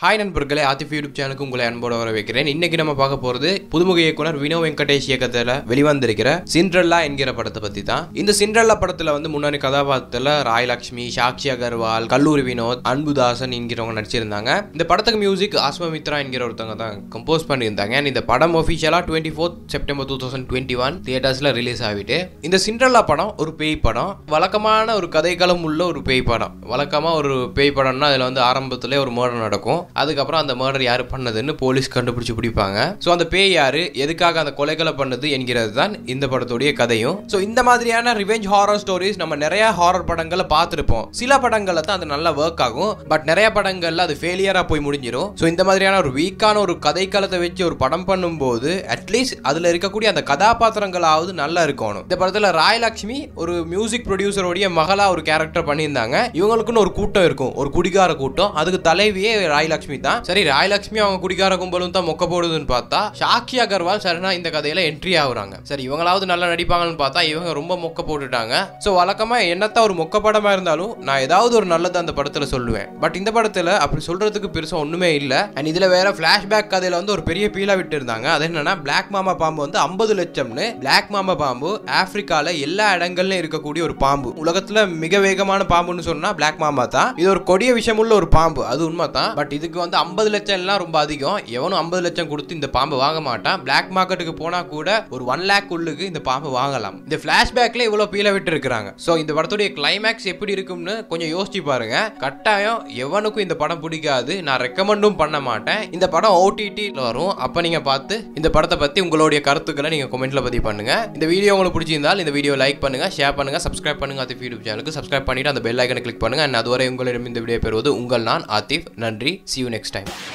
hi நண்பர்களே ஆதிஃப் YouTube சேனலுக்கு உங்களை அன்போட வர வைக்கிறேன் இன்னைக்கு நம்ம பார்க்க போறது புதுமுக இயக்குனர் வினோ வெங்கடேஷ் இயக்கத்தில் வெளிவந்திருக்கிற சிண்ட்ரல்லா என்கிற படத்தை பத்தி தான் இந்த சிண்ட்ரல்லா படத்துல வந்து முன்னாடி கதாபாத்திரத்துல ராயலட்சுமி சாக்ஷி அகர்வால் கல்லூரி வினோத் அன்புதாசன் என்கிறவங்க நடிச்சிருந்தாங்க இந்த படத்துக்கு மியூசிக் ஆஸ்வமித்ரா என்கிற ஒருத்தவங்க தான் கம்போஸ் பண்ணியிருந்தாங்க And இந்த படம் ஒஃபிஷியலாக twenty fourth September two thousand twenty one தியேட்டர்ஸில் ரிலீஸ் ஆகிட்டு இந்த சிண்ட்ரல்லா படம் ஒரு பேய் படம் வழக்கமான ஒரு கதைக்களம் உள்ள ஒரு பேய் படம் வழக்கமாக ஒரு பேய் படம்னா அதில் வந்து ஆரம்பத்திலே ஒரு மர்டர் நடக்கும் அதுக்கப்புறம் அந்த மர்டர் யார் பண்ணதுன்னு போலீஸ் கண்டுபிடிச்சு பிடிப்பாங்க ஸோ அந்த பேய் யாரு எதுக்காக அந்த கொலைகளை பண்ணது என்கிறது தான் இந்த படத்துடைய கதையும் ஸோ இந்த மாதிரியான ரிவெஞ்ச் ஹாரர் ஸ்டோரிஸ் நம்ம நிறைய ஹாரர் படங்களை பார்த்துருப்போம் சில படங்களில் தான் அது நல்லா ஒர்க் ஆகும் பட் நிறைய படங்கள்ல அது ஃபெயிலியராக போய் முடிஞ்சிடும் ஸோ இந்த மாதிரியான ஒரு வீக்கான ஒரு கதைக்களத்தை வச்சு ஒரு படம் பண்ணும்போது அட்லீஸ்ட் அதில் இருக்கக்கூடிய அந்த கதாபாத்திரங்களாவது நல்லா இருக்கணும் இந்த படத்தில் ராயலட்சுமி ஒரு மியூசிக் ப்ரொடியூசருடைய மகளா ஒரு கேரக்டர் பண்ணியிருந்தாங்க இவங்களுக்குன்னு ஒரு கூட்டம் இருக்கும் ஒரு குடிகார கூட்டம் அதுக்கு தலைவியே ராயலட்சுமி தான் சரி ராயலட்சுமி அவங்க குடிகார கும்பலும் தான் மொக்க போடுதுன்னு பார்த்தா சாக்கி அகர்வால் சரணா இந்த கதையில என்ட்ரி ஆகுறாங்க சரி இவங்களாவது நல்லா நடிப்பாங்கன்னு பார்த்தா இவங்க ரொம்ப மொக்க போட்டுட்டாங்க ஸோ வழக்கமா என்னத்தான் ஒரு மொக்க படமா இருந்தாலும் நான் ஏதாவது ஒரு நல்லது அந்த படத்துல சொல்லுவேன் பட் இந்த படத்துல அப்படி சொல்றதுக்கு பெருசா ஒண்ணுமே இல்ல அண்ட் இதுல வேற பிளாஷ்பேக் கதையில வந்து ஒரு பெரிய பீலா விட்டு இருந்தாங்க அது என்னன்னா பிளாக் மாமா பாம்பு வந்து ஐம்பது லட்சம்னு பிளாக் மாமா பாம்பு ஆப்பிரிக்கால எல்லா இடங்கள்லயும் இருக்கக்கூடிய ஒரு பாம்பு உலகத்துல மிக வேகமான பாம்புன்னு சொன்னா பிளாக் மாமா தான் இது ஒரு கொடிய விஷயமுள்ள ஒரு பாம்பு அது உண்மை தான் பட் இதுக்கு வந்து ஐம்பது லட்சம் எல்லாம் ரொம்ப அதிகம் எவனும் ஐம்பது லட்சம் கொடுத்து இந்த பாம்பு வாங்க மாட்டான் பிளாக் மார்க்கெட்டுக்கு போனா கூட ஒரு ஒன் லேக் உள்ளுக்கு இந்த பாம்பு வாங்கலாம் இந்த பிளாஷ்பேக்ல இவ்வளவு பீல விட்டு இருக்கிறாங்க ஸோ இந்த படத்துடைய கிளைமேக்ஸ் எப்படி இருக்கும்னு கொஞ்சம் யோசிச்சு பாருங்க கட்டாயம் எவனுக்கும் இந்த படம் பிடிக்காது நான் ரெக்கமெண்டும் பண்ண மாட்டேன் இந்த படம் ஓடிடியில் வரும் அப்ப நீங்க பார்த்து இந்த படத்தை பத்தி உங்களுடைய கருத்துக்களை நீங்க கமெண்ட்ல பதிவு பண்ணுங்க இந்த வீடியோ உங்களுக்கு பிடிச்சிருந்தால் இந்த வீடியோ லைக் பண்ணுங்க ஷேர் பண்ணுங்க சப்ஸ்கிரைப் பண்ணுங்க ஆத்திஃப் யூடியூப் சேனலுக்கு சப்ஸ்கிரைப் பண்ணிட்டு அந்த பெல் ஐக்கனை கிளிக் பண்ணுங்க அண்ட் அதுவரை உங்களிடம் இந்த வீடியோ பெறுவது உங்கள் நான் ஆத்திஃப் நன்றி see you next time